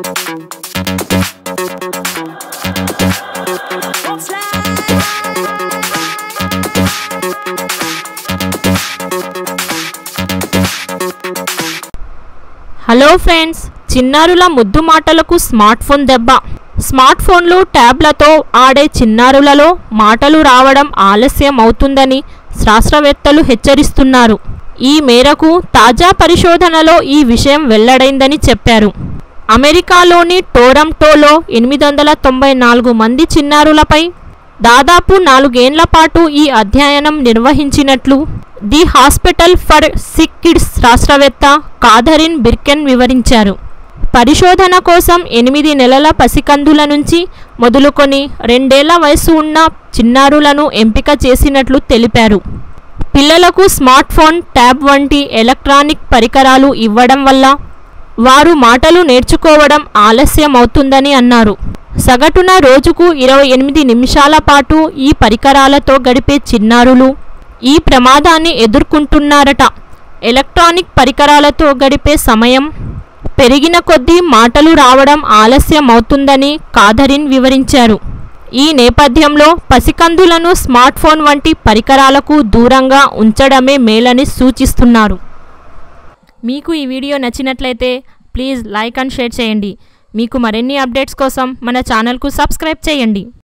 hello friends చిన్నారుల ముద్దు మాటలకు స్మార్ట్ ఫోన్ దెబ్బ స్మార్ట్ ఫోన్లు ట్యాబ్లతో ఆడే చిన్నారులలో మాటలు రావడం ఆలస్యం అవుతుందని శాస్త్రవేత్తలు హెచ్చరిస్తున్నారు ఈ మేరకు తాజా పరిశోధనలో ఈ విషయం వెల్లడైందని చెప్పారు అమెరికాలోని టోరంటోలో ఎనిమిది వందల తొంభై నాలుగు మంది చిన్నారులపై దాదాపు నాలుగేండ్ల పాటు ఈ అధ్యయనం నిర్వహించినట్లు the hospital for sick kids శాస్త్రవేత్త కాథరిన్ బిర్కెన్ వివరించారు పరిశోధన కోసం ఎనిమిది నెలల పసికందుల నుంచి మొదలుకొని రెండేళ్ల వయసు ఉన్న చిన్నారులను ఎంపిక చేసినట్లు తెలిపారు పిల్లలకు స్మార్ట్ ఫోన్ ట్యాబ్ వంటి ఎలక్ట్రానిక్ పరికరాలు ఇవ్వడం వల్ల వారు మాటలు నేర్చుకోవడం ఆలస్యం అవుతుందని అన్నారు సగటున రోజుకు ఇరవై ఎనిమిది నిమిషాల పాటు ఈ పరికరాలతో గడిపే చిన్నారులు ఈ ప్రమాదాన్ని ఎదుర్కొంటున్నారట ఎలక్ట్రానిక్ పరికరాలతో గడిపే సమయం పెరిగిన కొద్దీ మాటలు రావడం ఆలస్యం అవుతుందని కాథరిన్ వివరించారు ఈ నేపథ్యంలో పసికందులను స్మార్ట్ ఫోన్ వంటి పరికరాలకు దూరంగా ఉంచడమే మేలని సూచిస్తున్నారు మీకు ఈ వీడియో నచ్చినట్లయితే ప్లీజ్ లైక్ అండ్ షేర్ చేయండి మీకు మరిన్ని అప్డేట్స్ కోసం మన ఛానల్కు సబ్స్క్రైబ్ చేయండి